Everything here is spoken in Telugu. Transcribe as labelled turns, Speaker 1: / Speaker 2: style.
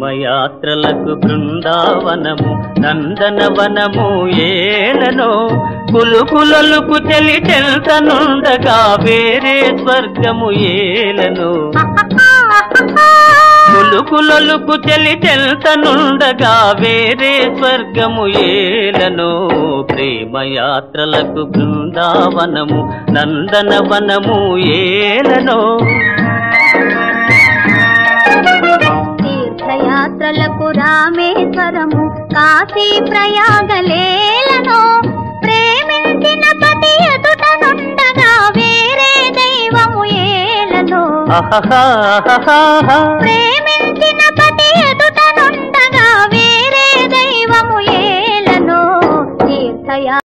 Speaker 1: ప్రేమయాత్రలకు బృందావనము నందనవనము ఏలనో కులుకులలుకు తెలి తెల్తనుండగా వేరే స్వర్గము ఏలను కులుకులలుకు తెలి తెల్తనుండగా వేరే స్వర్గము ఏలను ప్రేమయాత్రలకు బృందావనము నందనవనము ఏలనో
Speaker 2: తీర్థయాత్రలకు రామేశ్వరము కాశీ ప్రయాగలేలను ప్రేమించిన పతి ఎదుట నుండగా వేరే దైవము ఏలను
Speaker 1: అహహా
Speaker 2: ప్రేమించిన పతి